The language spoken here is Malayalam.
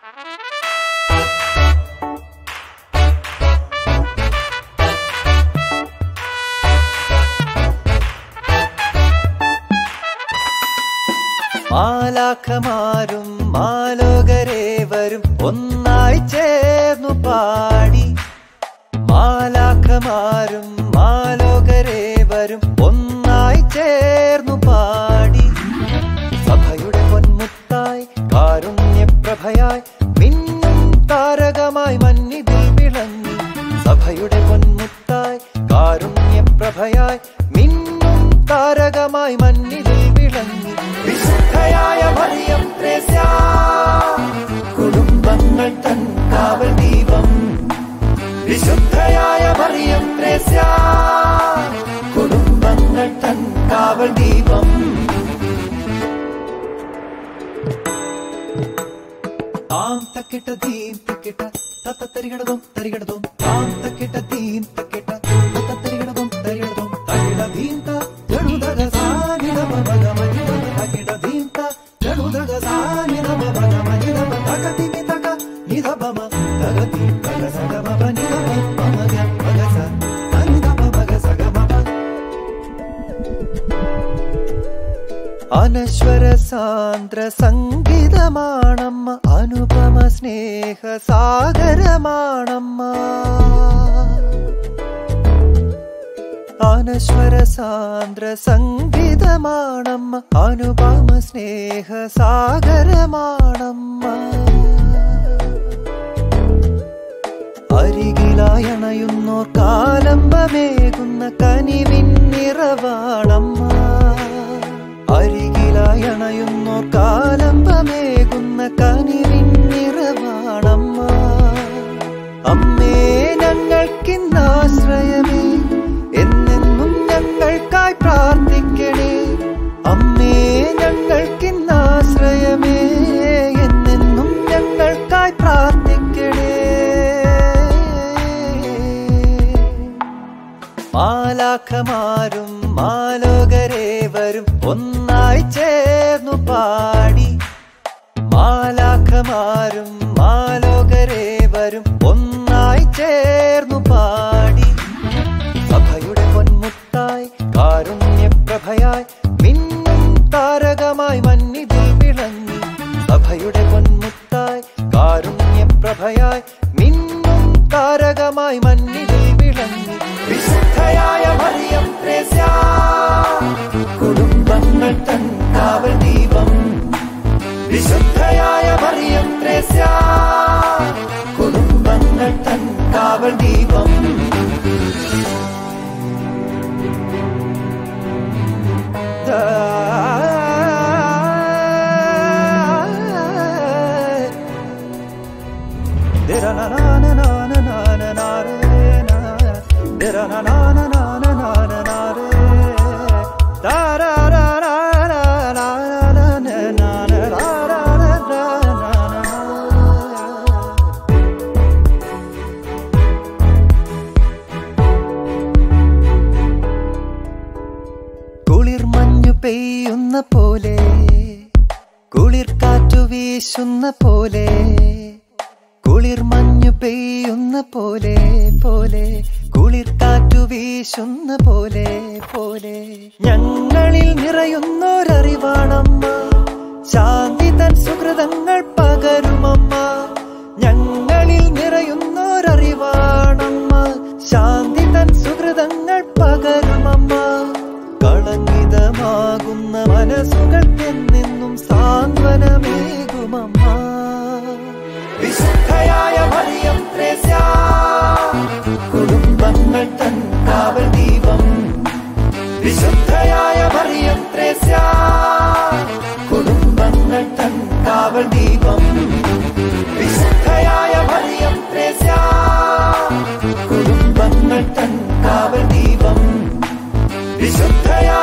മാലാഖമാരും മാലോകരേവരും ഒന്നായി ചേർന്നു പാടി മാലാഖമാരും മാലോകരേവരും ഒന്നായി ചേർന്നു പാടി സഭയുടെ പൊന്മുത്തായി കാരുണ്യപ്രഭയായി മിന്നും താരകമായി മന്നിതിൽ വിളങ്ങി സഭയുടെ പൊന്മുത്തായി കാരുണ്യപ്രഭയായി മിന്നും താരകമായി മന്നിതിൽ വിളങ്ങി വിശുദ്ധയായ മറിയം ത്രേസ്യ കുടുംബങ്ങൾ തൻ കാവൽ ദീപം വിശുദ്ധയായ മറിയം ത്രേസ്യ കുടുംബങ്ങൾ തൻ കാവൽ ദീപം താം തക്കിട്ട തീം തക്കിട്ട തത്ത തരികിടതും തരികിടതും താം തക്കിട്ട തീം തക്കിട്ട തത്ത തരികിടതും തരികിടതും തകിട ധീന്ത ജടുതക സാനിട മമഗ മനിട തകിട ധീന്ത ജടുതക സാനിട മമഗ മനിട തകതി മിതക നിധബമ തകതി തക സഗമ നിധബ മമഗ മഗസ സനിധബ മഗ സഗമ അനശ്വര സാന്ദ്ര സംഗീതമാണമ്മ അനുപമ സ്നേഹ സാഗരമാണമ്മ അനശ്വര സാന്ദ്ര സംഗീതമാണമ്മ അനുപമ സ്നേഹ സാഗരമാണമ്മ അരികിലായണയുന്നോർ കാലംബമേകുന്ന കനിവിൻ നിറവാണമ്മ അരികിലായണയുന്നോർ കാലംബമേകുന്ന കനിവിൻ നിറവാണമ്മ അമ്മേ ഞങ്ങൾക്കിന്നാശ്രയമേ എന്നെന്നും ഞങ്ങൾക്കായി പ്രാർത്ഥിക്കണേ അമ്മേ ഞങ്ങൾക്കിന്നാശ്രയമേ എന്നെന്നും ഞങ്ങൾക്കായി പ്രാർത്ഥിക്കണേ മാലാഖമാരും മാലോകരേവരും ഒന്നായി ചേർന്നു പാടി മാലാഖമാരും മാലോകരേവരും ഒന്നായി ചേർന്നു പാടി സഭയുടെ പൊന്മുത്തായി കാരുണ്യപ്രഭയായി മിന്നും താരകമായി മന്നിതിൽ വിളങ്ങി സഭയുടെ പൊന്മുത്തായി കാരുണ്യപ്രഭയായി മിന്നും താരകമായി മന്നിതിൽ വിളങ്ങി വിശുദ്ധയായ മറിയം ത്രേസ്യ കുടുംബങ്ങൾ തൻ കാവൽ ദീപം വിശുദ്ധയായ മറിയം ത്രേസ്യ കുടുംബങ്ങൾ തൻ കാവൽ ദീപം കുളിർ മഞ്ഞു പെയ്യുന്ന പോലെ കുളിർ കാറ്റു വീശുന്ന പോലെ കുളിർ മഞ്ഞു പെയ്യുന്ന പോലെ പോലെ കുളിർ കാറ്റു വീശുന്ന പോലെ പോലെ ഞങ്ങളിൽ നിറയുന്നോരറിവാണമ്മ ശാന്തി തൻ സുഹൃതങ്ങൾ പകരുമമ്മ ഞങ്ങളിൽ നിറയുന്നോരറിവാണമ്മ ശാന്തി തൻ സുഹൃതങ്ങൾ പകരുമമ്മ കളങ്കിതമാകുന്ന മനസ്സുകൾക്കെന്നെന്നും സാന്ത്വനമേകുമമ്മ വിശുദ്ധയായ മറിയം ത്രേസ്യ കുടുംബങ്ങൾ തൻ കാവൽ ദീപം വിശുദ്ധയായ മറിയം ത്രേസ്യ കുടുംബങ്ങൾ തൻ കാവൽ ദീപം വിശുദ്ധയായ മറിയം ത്രേസ്യ കുടുംബങ്ങൾ തൻ കാവൽ ദീപം വിശുദ്ധയായ